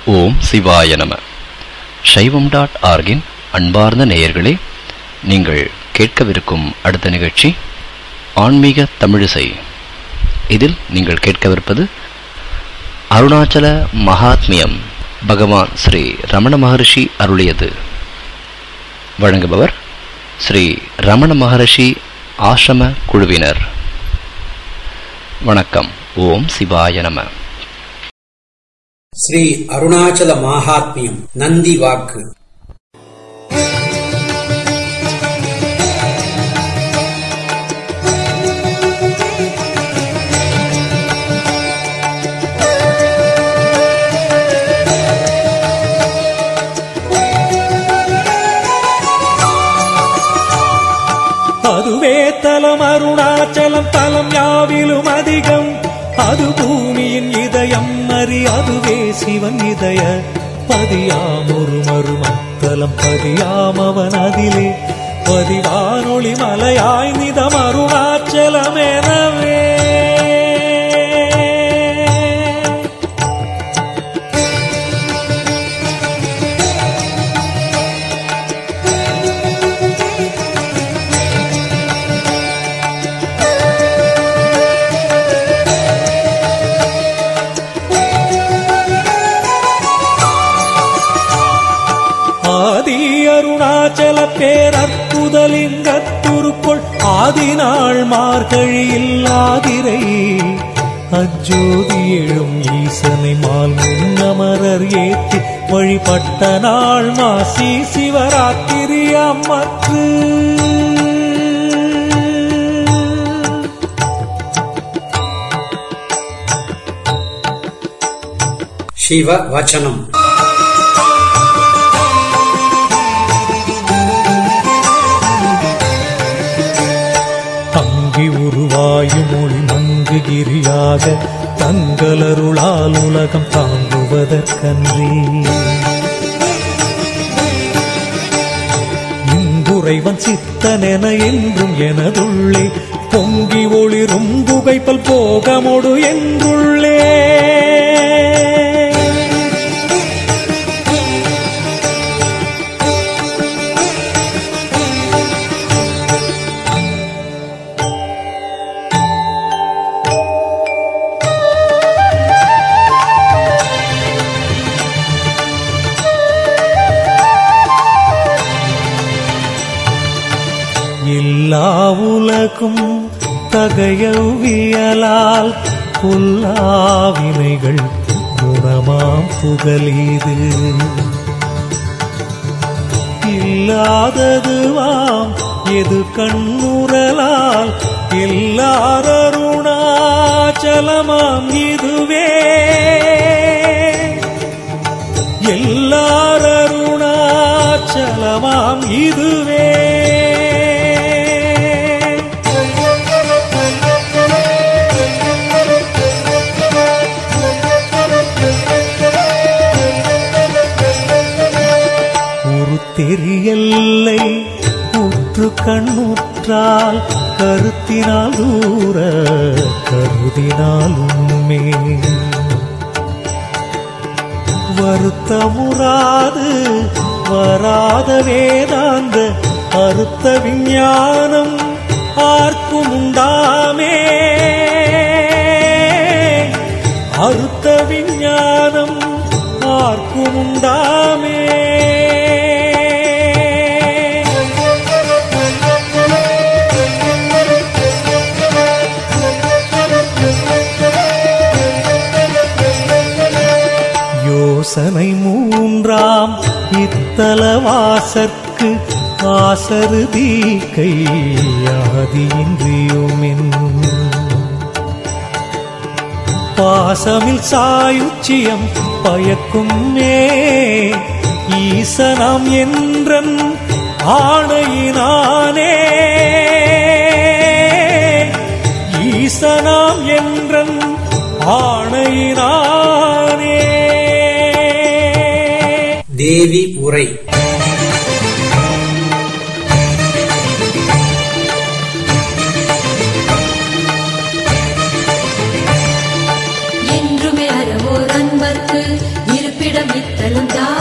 ஓம் சிவாய நம சைவம் டாட் ஆர்கின் அன்பார்ந்த நேயர்களே நீங்கள் கேட்கவிருக்கும் அடுத்த நிகழ்ச்சி ஆன்மீக தமிழிசை இதில் நீங்கள் கேட்கவிருப்பது அருணாச்சல மகாத்மியம் பகவான் ஸ்ரீ ரமண மகரிஷி அருளியது வழங்குபவர் ஸ்ரீ ரமண மகரிஷி ஆசிரம குழுவினர் வணக்கம் ஓம் சிவாய நம ஸ்ரீ அருணாச்சல மாகாத்மியம் நந்தி வாக்கு அதுவே தலம் அருணாச்சலம் தலம் யாவிலும் அதிகம் அது பூமியின் இதயம் அறி அதுவே சிவன் இதய பதியாம் ஒரு மறுமத்தலம் பதியாம் அவன் அதிலே பதிவானொளி மலையாய் நிதம் அருணாச்சலம் எனவே ஆதி அருணாச்சல பேரற்புதலிங்கத்துருக்குள் ஆதிநாள் மார்கழியில் ஆதிரை அஜோதி எழும் ஈசனை மால் முன்னமரர் ஏத்தி வழிபட்ட நாள் மாசி சிவராத்திரி அம்மற்று சிவ வச்சனம் தங்கி உருவாயும் மொழி மங்குகிரியாக தங்களருளால் உலகம் தாங்குவதற்கன்றி இங்குறைவன் சித்தனென என்றும் எனதுள்ளே பொங்கி ஒளிரும் புகைப்பல் போகமொடு என்றுள்ளே எல்லா உலகும் தகையவியலால் புல்லாவினைகள் குணமாம் புகலீது இல்லாததுவாம் எது கண்ணுறலால் எல்லாரருணாச்சலமாம் இதுவே எல்லாரருணாச்சலமாம் இதுவே ஒரு தெரியல்லை உற்று கண்ணுற்றால் கருத்தினால் தூர கருதினால் உண்மை வருத்தமுறாது வராத வேதாந்த அறுத்த விஞ்ஞானம் ஆர்க்கும் உண்டாமே அறுத்த விஞ்ஞானம் ஆர்க்கும் உண்டாமே யோசனை மூன்றாம் இத்தலவாசற்கு ஆசரு தீக்கை ஆதியின்றியுமின் பாசமில் சாயுச்சியம் பயக்கும் மே ஈசனாம் என்றன் ஆணையினானே ஈசனாம் என்றன் ஆணையினானே தேவி உரை என்றுமே அறவோர் அன்பர்க்கு இருப்பிடம் நித்தலும் தாரண